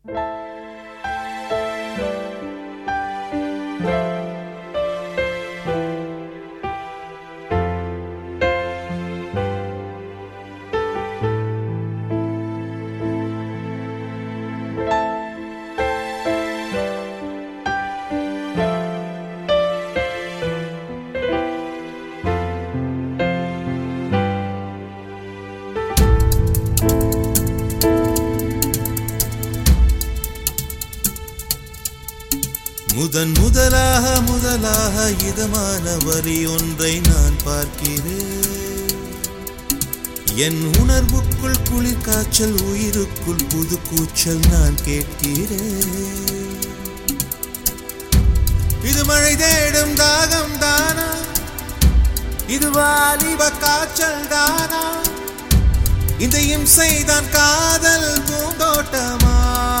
முதன் முதலாக முதலாக இதமான வரி ஒன்றை நான் பார்க்கிறேன் என் உணர்வுக்குள் குளிர் காய்ச்சல் உயிருக்குள் புது கூச்சல் நான் கேட்கிறேன் இது மழை தேடும் தாகம் தானா இது வாலிப காய்ச்சல் தானா இந்த இம்சை தான் காதல் பூந்தோட்டமா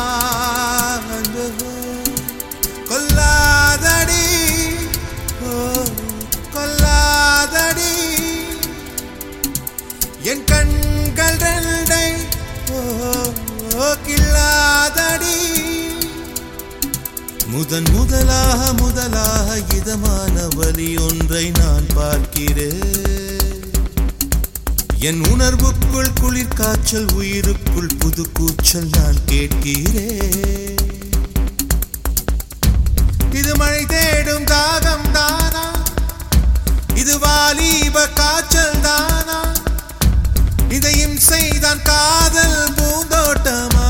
கொல்லாதடி ஓ கொல்லாதடி என் கண்கள் ரெண்டை ஓ ஓ, கில்லாதடி முதன் முதலாக முதலாக இதமான வழி ஒன்றை நான் பார்க்கிறேன் என் உணர்வுக்குள் குளிர் காய்ச்சல் உயிருக்குள் புது கூச்சல் நான் கேட்கிறேன் இது மழை தேடும் தாகம் தானா இது வாலிப காய்ச்சல் தானா இதையும் செய்தான் காதல் பூந்தோட்டமா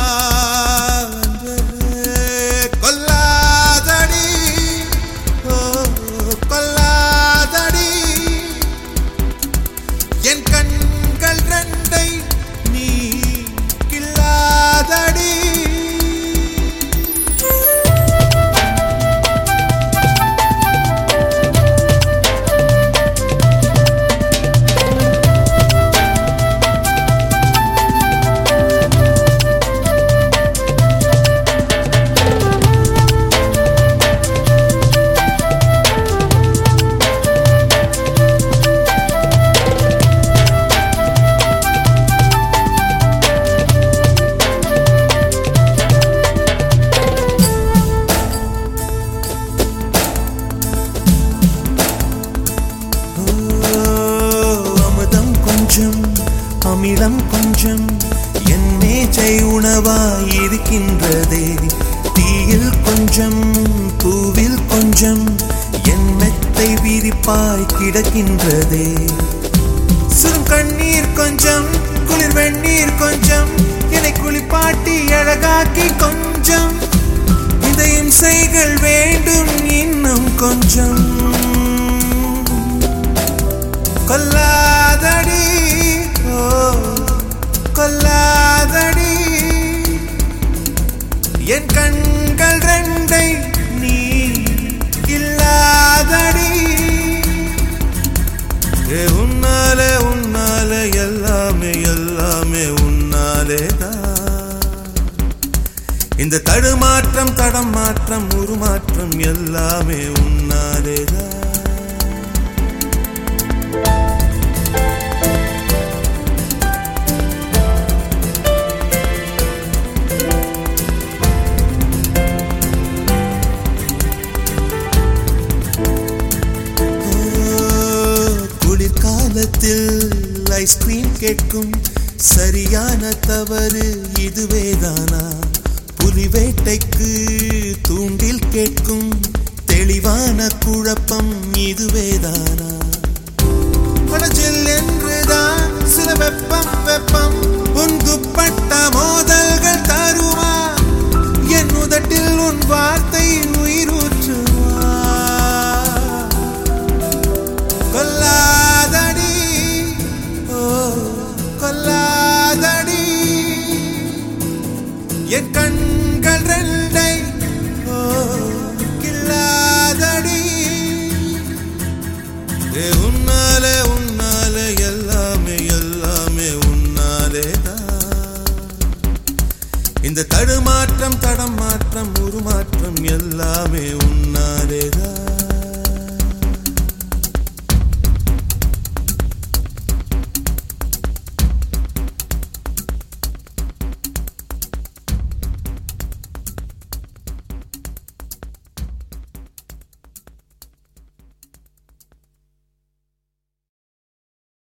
கொல்லாதடி ஓ கொல்லாதடி என் கண்கள் ரெண்டை நீ கில்லாதடி ஓ, அமுதம் கொஞ்சம் அமிலம் கொஞ்சம் என் மேஜை உணவாய் இருக்கின்றதே தீயில் கொஞ்சம் பூவில் கொஞ்சம் என் மெத்தை விரிப்பாய் கிடக்கின்றதே சுரும் கண்ணீர் கொஞ்சம் குளிர் வெந்நீர் கொஞ்சம் என்னை குளிப்பாட்டி அழகாக்கி கொஞ்சம் இந்த இம்சைகள் வேண்டும் இன்னும் கொஞ்சம் கொல்லாதடி ஓ கொல்லாதடி என் கண்கள் ரெண்டை நீ இல்லாதடி ஏ உன்னாலே உன்னாலே எல்லாமே எல்லாமே உன்னாலே தான் இந்த தடுமாற்றம் தடம் மாற்றம் உருமாற்றம் எல்லாமே உன்னாலே தான் குளிர்காலத்தில் ஐஸ்கிரீம் கேட்கும் சரியான தவறு இதுவேதானா புலி வேட்டைக்கு தூண்டில் கேட்கும் தெளிவான குழப்பம் இதுவேதானா மனசில் என்றுதான் சில வெப்பம் வெப்பம் உன் துப்பட்ட மோதல்கள் தருமா என் உதட்டில் உன் வார்த்தை உயிரூற்றுமா கொல்லாதடி ஓ கொல்லாதடி என் கண்கள் ரெண்டை ஓ கில்லாதடி ஏ உன்னாலே உன்னாலே எல்லாமே எல்லாமே உன்னாலே தான் இந்த தடுமாற்றம் தடம் மாற்றம் உருமாற்றம் எல்லாமே உன்னாலே தான்